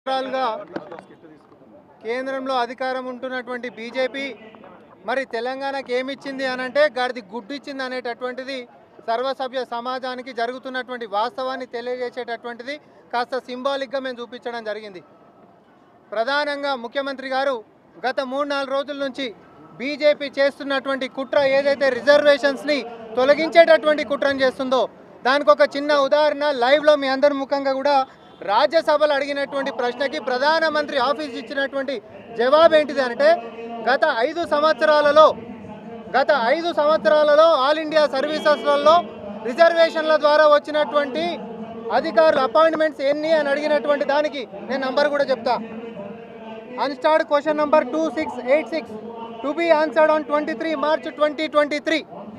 సంవత్సరాలుగా కేంద్రంలో అధికారం ఉంటున్నటువంటి బీజేపీ మరి తెలంగాణకి ఏమిచ్చింది అని అంటే గాడిది గుడ్డు ఇచ్చింది అనేటటువంటిది సర్వసభ్య సమాజానికి జరుగుతున్నటువంటి వాస్తవాన్ని తెలియజేసేటటువంటిది కాస్త సింబాలిక్గా మేము చూపించడం జరిగింది ప్రధానంగా ముఖ్యమంత్రి గారు గత మూడు నాలుగు రోజుల నుంచి బీజేపీ చేస్తున్నటువంటి కుట్ర ఏదైతే రిజర్వేషన్స్ని తొలగించేటటువంటి కుట్రను చేస్తుందో దానికి ఒక చిన్న ఉదాహరణ లైవ్లో మీ అందరి ముఖంగా కూడా రాజ్యసభలో అడిగినటువంటి ప్రశ్నకి ప్రధానమంత్రి ఆఫీస్ ఇచ్చినటువంటి జవాబు ఏంటిది అంటే గత ఐదు సంవత్సరాలలో గత ఐదు సంవత్సరాలలో ఆల్ ఇండియా సర్వీసెస్లలో రిజర్వేషన్ల ద్వారా వచ్చినటువంటి అధికారుల అపాయింట్మెంట్స్ ఎన్ని అని అడిగినటువంటి దానికి నేను నంబర్ కూడా చెప్తా unstarred question number two six eight six to be answered on twenty three March twenty twenty three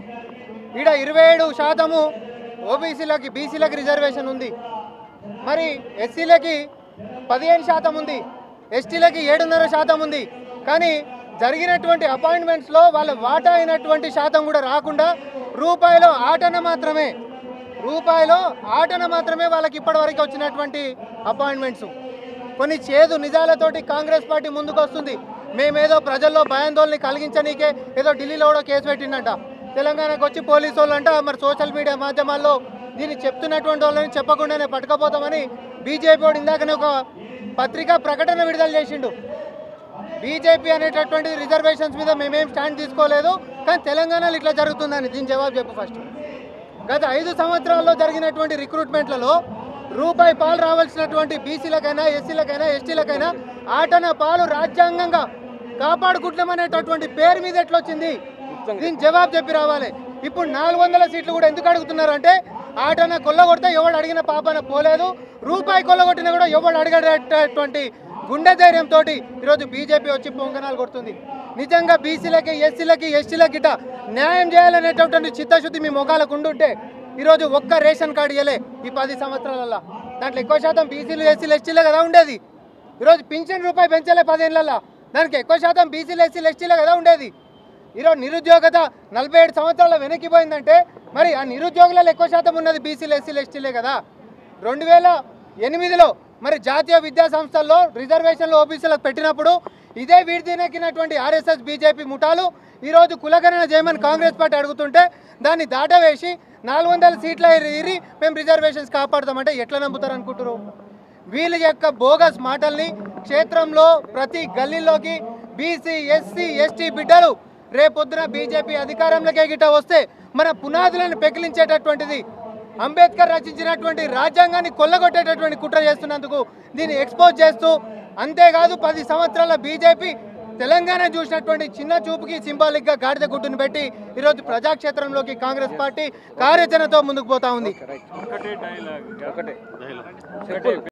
ఈడ ఇరవై ఏడు శాతము ఓబీసీలకి బీసీలకి రిజర్వేషన్ ఉంది మరి ఎస్సీలకి పదిహేను శాతం ఉంది ఎస్టీలకి ఏడున్నర శాతం ఉంది కానీ జరిగినటువంటి అపాయింట్మెంట్స్లో వాళ్ళ వాటా అయినటువంటి శాతం కూడా రాకుండా రూపాయిలో ఆటన మాత్రమే రూపాయిలో ఆటన మాత్రమే వాళ్ళకి ఇప్పటివరకు వచ్చినటువంటి అపాయింట్మెంట్స్ కొన్ని చేదు నిజాలతోటి కాంగ్రెస్ పార్టీ ముందుకు వస్తుంది మేమేదో ప్రజల్లో భయాందోళన కలిగించనీకే ఏదో ఢిల్లీలో కూడా కేసు పెట్టిందంట తెలంగాణకు వచ్చి పోలీసు వాళ్ళు అంట మరి సోషల్ మీడియా మాధ్యమాల్లో దీన్ని చెప్తున్నటువంటి వాళ్ళని చెప్పకుండానే పట్టుకపోతామని బీజేపీ వాడు ఇందాకనే ఒక పత్రికా ప్రకటన విడుదల చేసిండు బీజేపీ అనేటటువంటి రిజర్వేషన్స్ మీద మేమేం స్టాండ్ తీసుకోలేదు కానీ తెలంగాణలో ఇట్లా జరుగుతుందని దీని జవాబు చెప్పు ఫస్ట్ గత ఐదు సంవత్సరాల్లో జరిగినటువంటి రిక్రూట్మెంట్లలో రూపాయి పాలు రావాల్సినటువంటి బీసీలకైనా ఎస్సీలకైనా ఎస్టీలకైనా ఆటన పాలు రాజ్యాంగంగా కాపాడుకుంటామనేటటువంటి పేరు మీద ఎట్లొచ్చింది దీని జవాబు చెప్పి రావాలి ఇప్పుడు నాలుగు వందల సీట్లు కూడా ఎందుకు అడుగుతున్నారు అంటే ఆటన కొల్లగొడితే ఎవడు అడిగిన పాపన పోలేదు రూపాయి కొల్లగొట్టినా కూడా ఎవడు అడిగేటటువంటి గుండె ధైర్యంతో ఈరోజు బీజేపీ వచ్చి పొంగనాలు కొడుతుంది నిజంగా బీసీలకి ఎస్సీలకి ఎస్టీలకి గిట్ట న్యాయం చేయాలనేటటువంటి చిత్తశుద్ధి మీ మొఖాలకు ఉండుంటే ఈరోజు ఒక్క రేషన్ కార్డు ఇవ్వలే ఈ పది సంవత్సరాలలో దాంట్లో ఎక్కువ శాతం బీసీలు ఎస్సీలు ఎస్టీలే కదా ఉండేది ఈరోజు పింఛన్ రూపాయి పెంచలే పదేళ్ళల్లో దానికి ఎక్కువ శాతం బీసీలు ఎస్సీలు ఎస్టీలే కదా ఉండేది ఈరోజు నిరుద్యోగత నలభై ఏడు సంవత్సరాల వెనక్కిపోయిందంటే మరి ఆ నిరుద్యోగులలో ఎక్కువ శాతం ఉన్నది బీసీలు ఎస్సీలు ఎస్టీలే కదా రెండు వేల ఎనిమిదిలో మరి జాతీయ విద్యా సంస్థల్లో రిజర్వేషన్లు ఓబీసీలకు పెట్టినప్పుడు ఇదే వీడిదినెక్కినటువంటి ఆర్ఎస్ఎస్ బీజేపీ ముఠాలు ఈరోజు కులగణన చేయమని కాంగ్రెస్ పార్టీ అడుగుతుంటే దాన్ని దాటవేసి నాలుగు వందల సీట్ల ఇరి మేము రిజర్వేషన్స్ కాపాడుతామంటే ఎట్లా నమ్ముతారు అనుకుంటారు వీళ్ళ యొక్క బోగస్ మాటల్ని క్షేత్రంలో ప్రతి గల్లీలోకి బీసీ ఎస్సీ ఎస్టీ బిడ్డలు రేపొద్దున బీజేపీ అధికారంలోకే గిట్ట వస్తే మన పునాదులను పెకిలించేటటువంటిది అంబేద్కర్ రచించినటువంటి రాజ్యాంగాన్ని కొల్లగొట్టేటటువంటి కుట్ర చేస్తున్నందుకు దీన్ని ఎక్స్పోజ్ చేస్తూ అంతేకాదు పది సంవత్సరాల బీజేపీ తెలంగాణ చూసినటువంటి చిన్న చూపుకి సింబాలిక్గా గాడిద గుడ్డును పెట్టి ఈరోజు ప్రజాక్షేత్రంలోకి కాంగ్రెస్ పార్టీ కార్యాచరణతో ముందుకు పోతా ఉంది ఒకటే డైలాగ్ ఒకటే ఒకటే